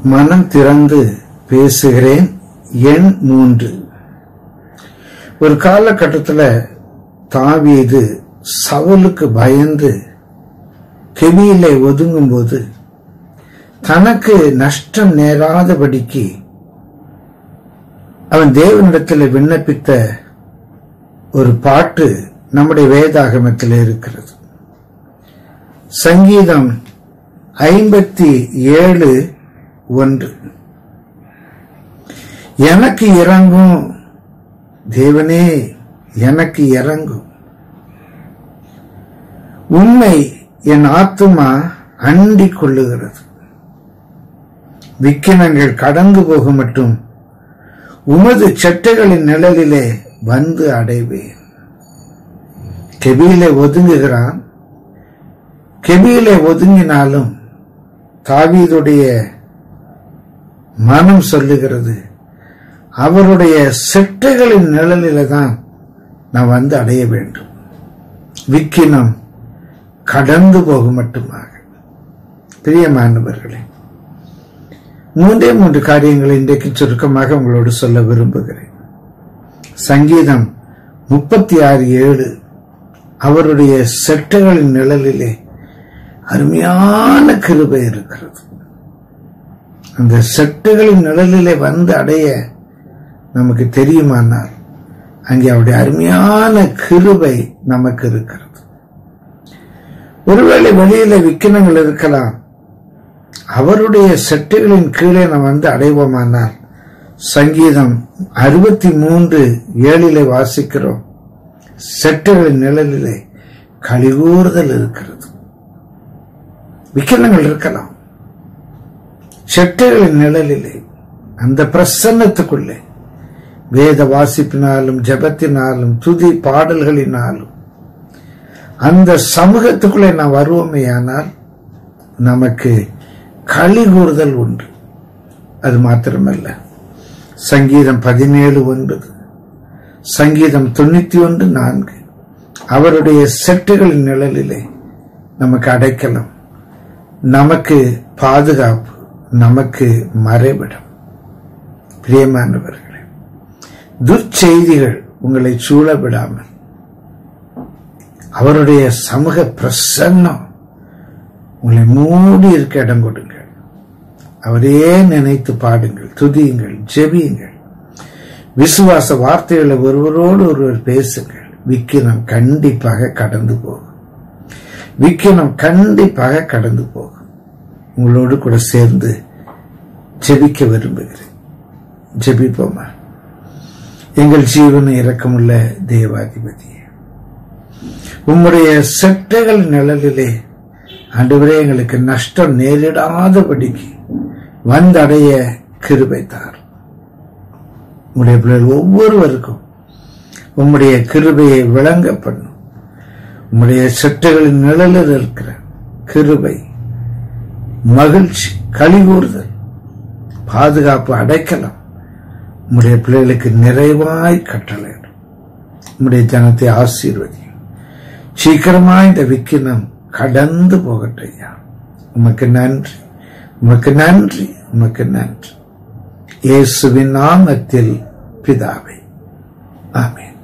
மனம் திறந்து பேசுகிறேன் எண் மூன்று ஒரு காலகட்டத்தில் தாவீது சவுலுக்கு பயந்து கெபியிலே ஒதுங்கும்போது தனக்கு நஷ்டம் நேராதபடிக்கு அவன் தேவனிடத்தில் விண்ணப்பித்த ஒரு பாட்டு நம்முடைய வேதாகமத்தில் இருக்கிறது சங்கீதம் ஐம்பத்தி ஏழு ஒன்று எனக்கு இறங்கும் தேவனே எனக்கு இறங்கும் உண்மை என் ஆத்துமா அண்டிக் கொள்ளுகிறது விக்கினங்கள் கடந்து போக மட்டும் உமது செட்டைகளின் நிழலிலே வந்து அடைவேன் கெபியிலே ஒதுங்குகிறான் கெபியிலே ஒதுங்கினாலும் தாவீதுடைய மனம் சொல்லுகிறது அவருடைய செட்டைகளின் நிழலில தான் நான் வந்து அடைய வேண்டும் விக்கினம் கடந்து போகும் மட்டுமாக பிரியமானவர்களே மூன்றே மூன்று காரியங்களை இன்றைக்கு சுருக்கமாக உங்களோடு சொல்ல விரும்புகிறேன் சங்கீதம் முப்பத்தி ஆறு ஏழு அவருடைய செட்டைகளின் நிழலிலே அருமையான கிருபை இருக்கிறது அந்த செட்டுகளின் நிழலிலே வந்து அடைய நமக்கு தெரியுமானால் அங்கே அவருடைய அருமையான கிருபை நமக்கு இருக்கிறது ஒருவேளை வெளியில விக்கினங்கள் இருக்கலாம் அவருடைய செட்டுகளின் கீழே நாம் வந்து அடைவோமானால் சங்கீதம் அறுபத்தி மூன்று ஏழிலே வாசிக்கிறோம் செட்டுகளின் நிழலிலே கழிகூறுதல் இருக்கிறது விக்கினங்கள் இருக்கலாம் செட்டுகளின் நிழலிலே அந்த பிரசன்னத்துக்குள்ளே வேத வாசிப்பினாலும் ஜபத்தினாலும் துதி பாடல்களினாலும் அந்த சமூகத்துக்குள்ளே நாம் வருவோமே ஆனால் நமக்கு களி கூறுதல் உண்டு அது மாத்திரமல்ல சங்கீதம் பதினேழு ஒன்பது சங்கீதம் தொண்ணூத்தி ஒன்று நான்கு அவருடைய செட்டுகளின் நிழலிலே நமக்கு அடைக்கலம் நமக்கு பாதுகாப்பு நமக்கு மறைவிடம் பிரியமானவர்களே துர்ச்செய்திகள் உங்களை சூழ விடாமல் அவருடைய சமூக பிரசன்னம் உங்களை மூடி இருக்க இடம் கொடுங்கள் அவரையே நினைத்து பாடுங்கள் துதியுங்கள் ஜெபியுங்கள் விசுவாச வார்த்தைகளை ஒருவரோடு ஒருவர் பேசுங்கள் விக்கினம் கண்டிப்பாக கடந்து போகும் விக்கினம் கண்டிப்பாக கடந்து போகும் உங்களோடு கூட சேர்ந்து ஜெபிக்க விரும்புகிறேன் ஜெபிப்போமா எங்கள் ஜீவன இரக்கமுள்ள தேவாதிபதியே உம்முடைய செட்டைகள் நிழலிலே ஆண்டவரே எங்களுக்கு நஷ்டம் நேரிடாதபடிக்கு வந்தடைய கிருபை தார் உம்முடைய பிள்ளைகள் ஒவ்வொருவருக்கும் உம்முடைய கிருபையை விளங்க பண்ணும் உம்முடைய செட்டைகளின் நிழலில் இருக்கிற கிருபை மகிழ்ச்சி கழிகூறுதல் பாதுகாப்பு அடைக்கலாம் உம்முடைய பிள்ளைகளுக்கு நிறைவாய் கட்டளையிடும் உம்முடைய ஜனத்தை ஆசீர்வதியும் சீக்கிரமா இந்த விக்கினம் கடந்து போகட்டும் ஐயா உமக்கு நன்றி உமக்கு நன்றி உமக்கு நன்றி இயேசுவின் நாமத்தில் பிதாவை ஆமென்